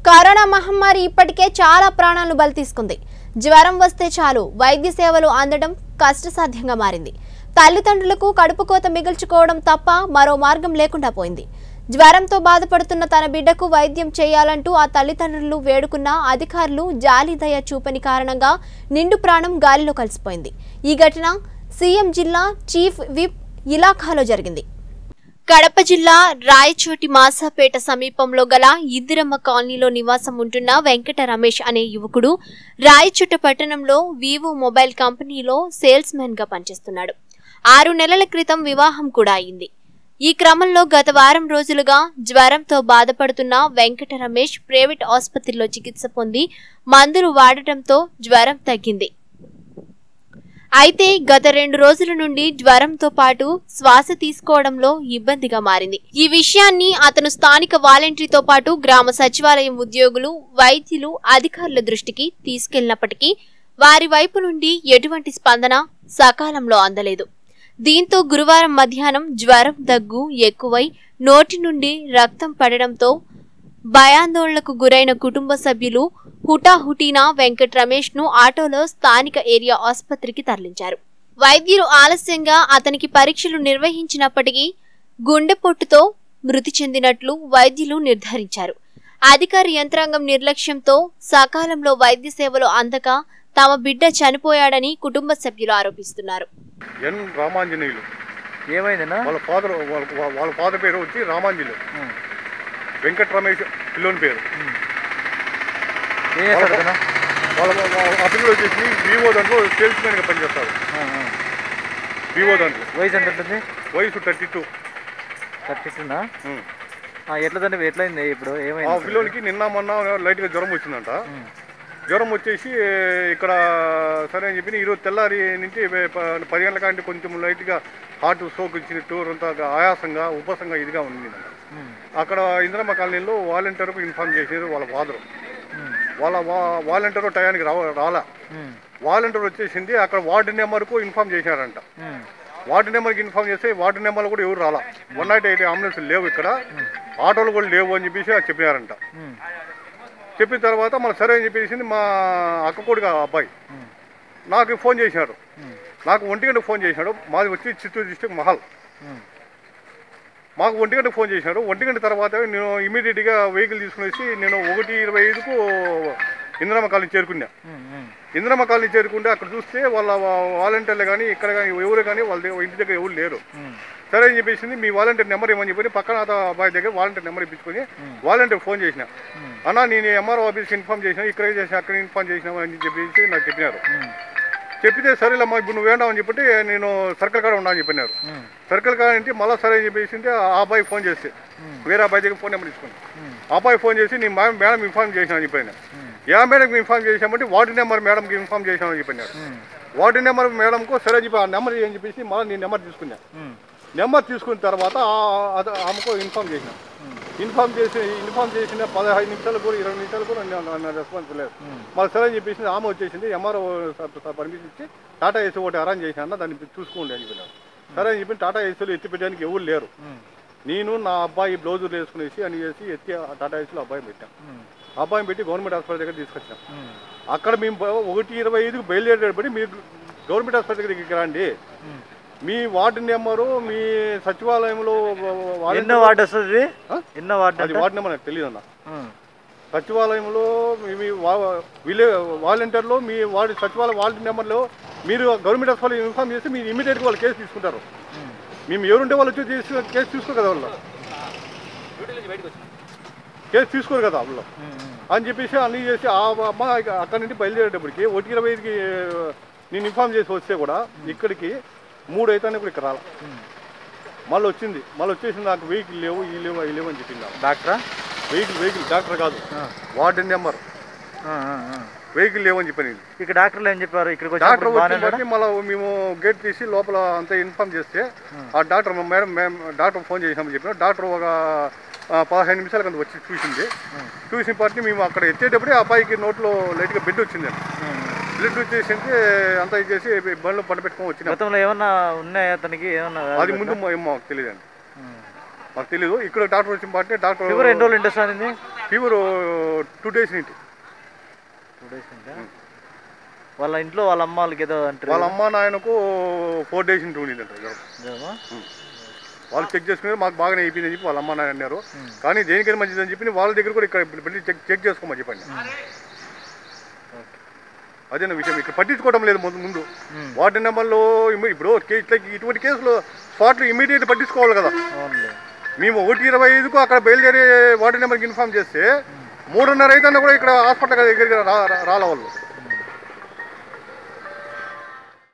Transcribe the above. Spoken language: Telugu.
కరోనా మహమ్మారి ఇప్పటికే చాలా ప్రాణాలను బలి తీసుకుంది జ్వరం వస్తే చాలు వైద్య సేవలు అందడం కష్టసాధ్యంగా మారింది తల్లిదండ్రులకు కడుపు కోత మిగిల్చుకోవడం తప్ప మరో మార్గం లేకుండా పోయింది జ్వరంతో బాధపడుతున్న తన బిడ్డకు వైద్యం చేయాలంటూ ఆ తల్లిదండ్రులు వేడుకున్న అధికారులు జాలి దయ చూపని కారణంగా నిండు ప్రాణం గాలిలో కలిసిపోయింది ఈ ఘటన సీఎం జిల్లా చీఫ్ విప్ ఇలాఖాలో జరిగింది కడప జిల్లా రాయచోటి మాసాపేట సమీపంలో గల ఇందిరమ్మ కాలనీలో నివాసం ఉంటున్న వెంకట రమేష్ అనే యువకుడు రాయచోట పట్టణంలో వివో మొబైల్ కంపెనీలో సేల్స్ మ్యాన్ గా పనిచేస్తున్నాడు ఆరు నెలల క్రితం వివాహం కూడా అయింది ఈ క్రమంలో గత వారం రోజులుగా జ్వరంతో బాధపడుతున్న వెంకట రమేష్ ప్రైవేట్ ఆసుపత్రిలో చికిత్స పొంది మందులు వాడటంతో జ్వరం తగ్గింది అయితే గత రెండు రోజుల నుండి జ్వరంతో పాటు శ్వాస తీసుకోవడంలో ఇబ్బందిగా మారింది ఈ విషయాన్ని అతను స్థానిక వాలంటరీతో పాటు గ్రామ సచివాలయం ఉద్యోగులు వైద్యులు అధికారుల దృష్టికి తీసుకెళ్లినప్పటికీ వారి వైపు నుండి ఎటువంటి స్పందన సకాలంలో అందలేదు దీంతో గురువారం మధ్యాహ్నం జ్వరం దగ్గు ఎక్కువై నోటి నుండి రక్తం పడడంతో భయాందోళనకు గురైన కుటుంబ సభ్యులు హుటాహుటీన వెంకట్ రమేష్ ను ఆటోలో స్థానిక ఏరియా ఆసుపత్రికి తరలించారు వైద్యులు ఆలస్యంగా అతనికి పరీక్షలు నిర్వహించినప్పటికీ గుండెపోటుతో మృతి చెందినట్లు వైద్యులు నిర్ధారించారు అధికార యంత్రాంగం నిర్లక్ష్యంతో సకాలంలో వైద్య సేవలు అందక తమ బిడ్డ చనిపోయాడని కుటుంబ సభ్యులు ఆరోపిస్తున్నారు ఎన్ రామాంజనేయులు ఏమైందన్నా వాళ్ళ ఫాదర్ వాళ్ళ వాళ్ళ ఫాదర్ పేరు వచ్చి రామాంజనేయులు వెంకట్ రమేష్ పిల్లోని పేరు ఏం చేస్తాడు అతను? వాళ్ళ వాళ్ళ- ఆ పిల్లలు వచ్చేసి వివో దాంట్లో సేల్స్ మ్యాన్గా పనిచేస్తారు ఆ, ఆ. వివో దాంట్లో వయసు ఎంత ఉంటుంది వయసు థర్టీ టూ థర్టీనా ఎట్లా తండ్రి ఎట్లయింది ఇప్పుడు ఆ ఏమైంది పిల్లోనికి నిన్న మొన్న లైట్గా జ్వరం వచ్చిందంట ఉమ్. జ్వరం వచ్చేసి ఇక్కడ సరే అని చెప్పి ఈరోజు తెల్లారి నుంచి ప- పది గంటల కంటే కొంచెం లైట్గా హార్ట్ స్ట్రోక్ ఇచ్చినట్టు అంత ఆయాసంగా ఉపసంగా ఇదిగా ఉంది ఉమ్. అక్కడ ఇందిరమ్మ కాలనీలో వాలంటీర్కు ఇన్ఫార్మ్ చేసారు వాళ్ళ ఫాదర్ ఉమ్. వాళ్ళ వా- వాలంటీర్ టయానికి రావ రాలా ఉమ్. వాలంటీర్ వచ్చేసింది అక్కడ వార్డు నెంబర్కు ఇన్ఫార్మ్ చేశారంట ఉమ్. వార్డు నెంబర్కి ఇన్ఫార్మ్ చేస్తే వార్డు నెంబర్లు కూడా ఎవరు రాలా వన్ నాట్ ఎయిట్ అంబులెన్స్ లేవు ఇక్కడ ఆటోలు కూడా లేవు అని చెప్పేసి చెప్పినారంట ఉమ్. చెప్పిన తర్వాత మన సరే అని చెప్పేసింది మా అక్క కొడుకు ఆ అబ్బాయి ఉమ్. నాకు ఫోన్ చేసినాడు ఉమ్. నాకు ఒంటి గంటకు ఫోన్ చేసినాడు మాది వచ్చి చిత్తూరు డిస్టిక్ మహల్ ఉమ్. మాకు ఒంటి గంటకు ఫోన్ చేసినాడు ఒంటి గంట తర్వాత నేను ఇమీడియట్గా వెహికల్ తీసుకునేసి నేను ఒకటి ఇరవై ఐదుకు ఇంద్రమ్మ కాలనీ చేరుకున్నా ఉమ్. ఉమ్. ఇంద్రమ్మ కాలనీ చేరుకుంటే అక్కడ చూస్తే వాళ్ళ వా- వాలంటీర్లు కానీ ఇక్కడ కానీ ఎవరు కానీ వాళ్ళ దగ్గర- ఇంటి దగ్గర ఎవరు లేరు ఉమ్. సరే అని చెప్పేసింది మీ వాలంటీర్ నెంబర్ ఇవ్వని చెప్పి పక్కన అత అబ్బాయి దగ్గర వాలంటీర్ నెంబర్ ఇప్పించుకొని వాలంటీర్ ఫోన్ చేసిన ఉమ్. అన్న నేను ఎంఆర్ఓ ఆఫీస్కి ఇన్ఫార్మ్ చేసిన ఇక్కడ చేసిన అక్కడ ఇన్ఫార్మ్ చేసిన అని చెప్పేసి నాకు చెప్పినారు ఉమ్. చెప్పితే సరేలమ్మా ఇప్పుడు నువ్వు వేண்டாవు అని చెప్పి నేను సర్కిల్ కాడ ఉన్నా అని చెప్పినారు ఉమ్. సర్కిల్ కాడ నుంచి మళ్ళీ సరే అని చెప్పేసి ఆ అబ్బాయి ఫోన్ చేస్తే ఉమ్. వేరే అబ్బాయి దగ్గర ఫోన్ నెంబర్ తీసుకుని ఉమ్. ఆ అబ్బాయి ఫోన్ చేసి నేను మేడం మేడం ఇన్ఫార్మ్ చేసిన అని చెప్పాను ఉమ్. ఏ మేడంకి ఇన్ఫార్మ్ చేసామంటే వార్డు నెంబర్ మేడంకి ఇన్ఫార్మ్ చేసామని చెప్పినాడు ఉమ్. వార్డు నెంబర్ మేడంకు సరే అని చెప్పి ఆ నెంబర్ అని చెప్పేసి మళ్ళీ నేను నెంబర్ తీసుకున్నా ఉమ్. నెంబర్ తీసుకున్న తర్వాత ఆ- అది ఆమెకు ఇన్ఫార్మ్ చేసిన ఇన్ఫార్మ్ చేసి ఇన్ఫార్మ్ చేసిన పదహైదు నిమిషాలు కూడా ఇరవై నిమిషాలు కూడా నా- నా రెస్పాన్స్ లేదు ఉమ్. మళ్ళీ సరే అని చెప్పేసి ఆమె వచ్చేసింది ఎంఆర్ఓ పర్మిషన్ ఇచ్చి టాటా ఏసీ ఒకటి అరేంజ్ చేశాను దాన్ని చూసుకోండి అని చెప్పినారు సరే అని చెప్పి టాటా ఏసీలో ఎత్తి పెట్టడానికి ఎవరు లేరు ఉమ్. నేను నా అబ్బాయి బ్లౌజులు వేసుకునేసి అని చేసి ఎత్తి ఆ టాటా ఏసీలో అబ్బాయి పెట్టాం ఉమ్. అబ్బాయిని పెట్టి గవర్నమెంట్ హాస్పిటల్ దగ్గర తీసుకొచ్చాం ఉమ్. అక్కడ మేము బ- ఒకటి ఇరవై ఐదుకు బయలుదేరేటప్పుడు మీరు గవర్నమెంట్ హాస్పిటల్ దగ్గరికి రండి ఉమ్. మీ వార్డు నెంబరు మీ సచివాలయంలో వాలంటీర్- ఎన్నో వార్డు వస్తుంది ఆ? ఎన్నో వార్డు అది వార్డు నెంబర్ నాకు తెలియదు అన్న ఉమ్. సచివాలయంలో మీ మీ వా- విలే వాలంటీర్లో మీ వార్డు సచివాలయం వార్డు నెంబర్లో మీరు గవర్నమెంట్ హాస్పిటల్ ఇన్ఫార్మ్ చేసి మీరు ఇమీడియట్గా వాళ్ళు కేసు తీసుకుంటారు ఉమ్. మేము ఎవరుంటే వాళ్ళు వచ్చి తీసు కేసు తీసుకోరు కదా వాళ్ళు కేసు తీసుకోరు కదా వాళ్ళు ఉమ్. ఉమ్. అని చెప్పేసి అన్నీ చేసి ఆ అమ్మ అక్కడి నుండి బయలుదేరేటప్పటికి ఒకటి ఇరవై ఐదుకి నేను ఇన్ఫార్మ్ చేసి వస్తే కూడా ఇక్కడికి మూడు అయితేనే కూడా ఇక్కడ రాల ఉమ్. మళ్ళీ వచ్చింది మళ్ళీ వచ్చేసి నాకు వెహికల్ లేవు ఈ లేవు అవి లేవు అని చెప్పింది ఆమె. డాక్టరా వెహికల్ వెహికల్ డాక్టర్ కాదు ఆ. వార్డు నెంబర్ ఆ, ఆ, ఆ. వెహికల్ లేవని చెప్పాను ఇక్కడ డాక్టర్లు ఏం చెప్పారు ఇక్కడికి డాక్టర్ వచ్చినప్పుడు బాగానే వచ్చిన ఉన్నాడా? బట్టి మళ్ళీ మేము గేట్ తీసి లోపల అంతా ఇన్ఫార్మ్ చేస్తే ఆ డాక్టర్ మేడం మేము డాక్టర్ ఫోన్ చేసామని చెప్పిన డాక్టర్ ఒక ఆ, పదహైదు నిమిషాల కింద వచ్చి చూసింది చూసిన పార్టీ మేము అక్కడ ఎత్తేటప్పుడే ఆ అబ్బాయికి నోట్లో లైట్గా బెడ్ వచ్చింది ఉమ్. బ్లడ్ వచ్చేసింది అంతా ఇచ్చేసి బండ్లో పంట పెట్టుకొని వచ్చినాం గతంలో ఏమన్నా ఉన్నాయా అతనికి ఏమన్నా అది ముందు మా- ఏమో మాకు తెలియదండి ఉమ్. మాకు తెలియదు ఇక్కడ డాక్టర్ వచ్చిన పాటే డాక్టర్ ఫీవర్ ఎన్ని రోజులు ఇంట్రెస్ట్ అనేది ఫీవర్ టూ డేస్ నుండి టూ డేస్ ఇంకా వాళ్ళ ఇంట్లో వాళ్ళ అమ్మ వాళ్ళకి ఏదో అంటారు వాళ్ళ అమ్మ నాయనకు ఫోర్ డేస్ నుండి ఉండిందంట జ్వరం. నిజమా? వాళ్ళు చెక్ చేసుకుని మాకు బాగానే అయిపోయిందని చెప్పి వాళ్ళ అమ్మ నాయన అన్నారు కానీ దేనికైనా మంచిదని చెప్పి వాళ్ళ దగ్గర కూడా ఇక్కడ వెళ్ళి చెక్ చెక్ చేసుకోమని చెప్పండి అదే నా విషయం ఇక్కడ పట్టించుకోవడం లేదు ముందు ముందు ఉమ్. వార్డు నెంబర్లో ఇమ్మి- ఇప్పుడు కే- ఇట్లా ఇటువంటి కేసులు స్పాట్లు ఇమీడియట్ పట్టించుకోవాలి కదా అవునులే మేము ఒకటి ఇరవై ఐదుకు అక్కడ బయలుదేరి వార్డు నెంబర్కి ఇన్ఫామ్ చేస్తే మూడున్నర అయితే కూడా ఇక్కడ హాస్పిటల్ దగ్గరికి రా రా- రాలే వాళ్ళు